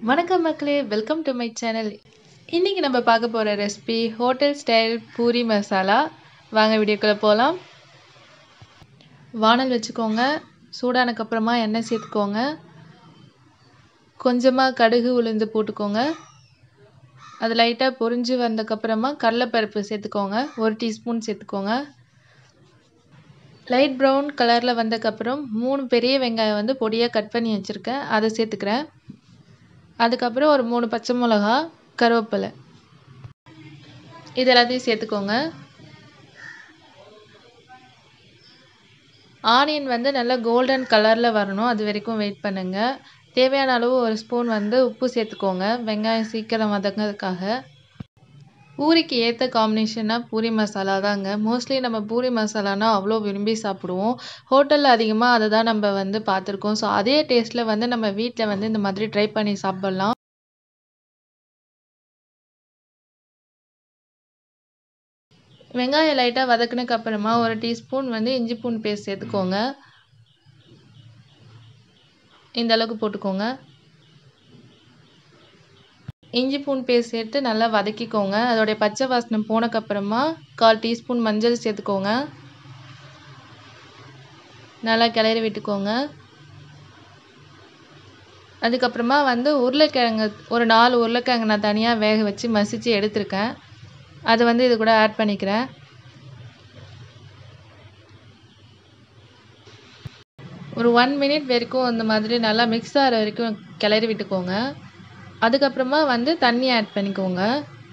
வணக்கம் மக்களே welcome to my channel இன்றைக்கி நம்ம பார்க்க போகிற recipe hotel style puri masala வாங்க வீடியோக்குள்ளே போகலாம் வானல் வச்சுக்கோங்க சூடானக்கப்புறமா எண்ணெய் சேர்த்துக்கோங்க கொஞ்சமாக கடுகு உளுந்து போட்டுக்கோங்க அது லைட்டாக பொரிஞ்சு வந்ததுக்கப்புறமா கடலைப்பருப்பு சேர்த்துக்கோங்க ஒரு டீஸ்பூன் சேர்த்துக்கோங்க லைட் ப்ரௌன் கலரில் வந்ததுக்கப்புறம் மூணு பெரிய வெங்காயம் வந்து பொடியாக கட் பண்ணி வச்சுருக்கேன் அதை சேர்த்துக்கிறேன் அதுக்கப்புறம் ஒரு மூணு பச்சை மிளகா கருவேப்பிலை இது எல்லாத்தையும் சேர்த்துக்கோங்க ஆனியன் வந்து நல்லா கோல்டன் கலரில் வரணும் அது வரைக்கும் வெயிட் பண்ணுங்கள் தேவையான அளவு ஒரு ஸ்பூன் வந்து உப்பு சேர்த்துக்கோங்க வெங்காயம் சீக்கிரம் வதங்கிறதுக்காக பூரிக்கு ஏற்ற காம்பினேஷனாக பூரி மசாலா தாங்க மோஸ்ட்லி நம்ம பூரி மசாலானா அவ்வளோ விரும்பி சாப்பிடுவோம் ஹோட்டலில் அதிகமாக அதை தான் நம்ம வந்து பார்த்துருக்கோம் ஸோ அதே டேஸ்ட்டில் வந்து நம்ம வீட்டில் வந்து இந்த மாதிரி ட்ரை பண்ணி சாப்பிட்லாம் வெங்காயம் லைட்டாக வதக்குனதுக்கு அப்புறமா ஒரு டீஸ்பூன் வந்து இஞ்சி பூண்டு பேஸ்ட் சேர்த்துக்கோங்க இந்த அளவுக்கு போட்டுக்கோங்க இஞ்சி பூண்டு பேஸ்ட் சேர்த்து நல்லா வதக்கிக்கோங்க அதோடைய பச்சை வாசனை போனக்கப்புறமா கால் டீஸ்பூன் மஞ்சள் சேர்த்துக்கோங்க நல்லா கிளறி விட்டுக்கோங்க அதுக்கப்புறமா வந்து உருளைக்கிழங்கு ஒரு நாலு உருளைக்கிழங்கு நான் தனியாக வேக வச்சு மசித்து எடுத்திருக்கேன் அதை வந்து இது கூட ஆட் பண்ணிக்கிறேன் ஒரு ஒன் மினிட் வரைக்கும் இந்த மாதிரி நல்லா மிக்ஸ் ஆகிற வரைக்கும் கிளறி விட்டுக்கோங்க அதுக்கப்புறமா வந்து தண்ணி ஆட் பண்ணிக்கோங்க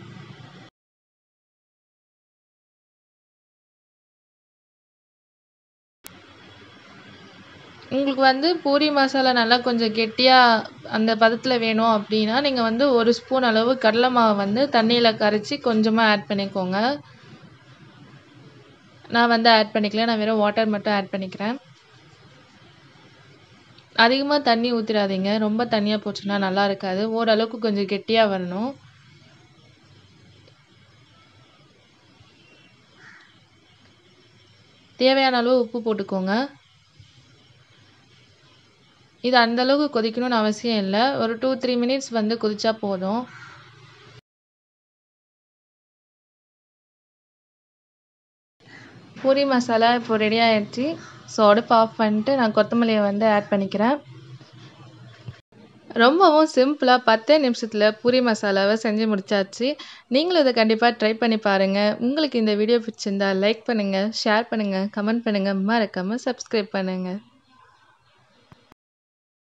உங்களுக்கு வந்து பூரி மசாலா நல்லா கொஞ்சம் கெட்டியாக அந்த பதத்தில் வேணும் அப்படின்னா நீங்கள் வந்து ஒரு ஸ்பூன் அளவு கடலை மாவு வந்து தண்ணியில் கரைச்சி கொஞ்சமாக ஆட் பண்ணிக்கோங்க நான் வந்து ஆட் பண்ணிக்கல நான் வெறும் வாட்டர் மட்டும் ஆட் பண்ணிக்கிறேன் அதிகமாக தண்ணி ஊற்றிடாதீங்க ரொம்ப தண்ணியாக போச்சுன்னா நல்லா இருக்காது ஓரளவுக்கு கொஞ்சம் கெட்டியாக வரணும் தேவையான அளவு உப்பு போட்டுக்கோங்க இது அந்தளவுக்கு கொதிக்கணும்னு அவசியம் இல்லை ஒரு டூ த்ரீ மினிட்ஸ் வந்து கொதிச்சா போதும் பூரி மசாலா இப்போ ரெடி ஆகிடுச்சு ஸோ அடுப்பு ஆஃப் பண்ணிட்டு நான் கொத்தமல்லியை வந்து ஆட் பண்ணிக்கிறேன் ரொம்பவும் சிம்பிளாக பத்தே நிமிஷத்தில் பூரி மசாலாவை செஞ்சு முடிச்சாச்சு நீங்களும் இதை கண்டிப்பாக ட்ரை பண்ணி பாருங்கள் உங்களுக்கு இந்த வீடியோ பிடிச்சிருந்தா லைக் பண்ணுங்கள் ஷேர் பண்ணுங்கள் கமெண்ட் பண்ணுங்கள் மறக்காமல் சப்ஸ்கிரைப் பண்ணுங்கள்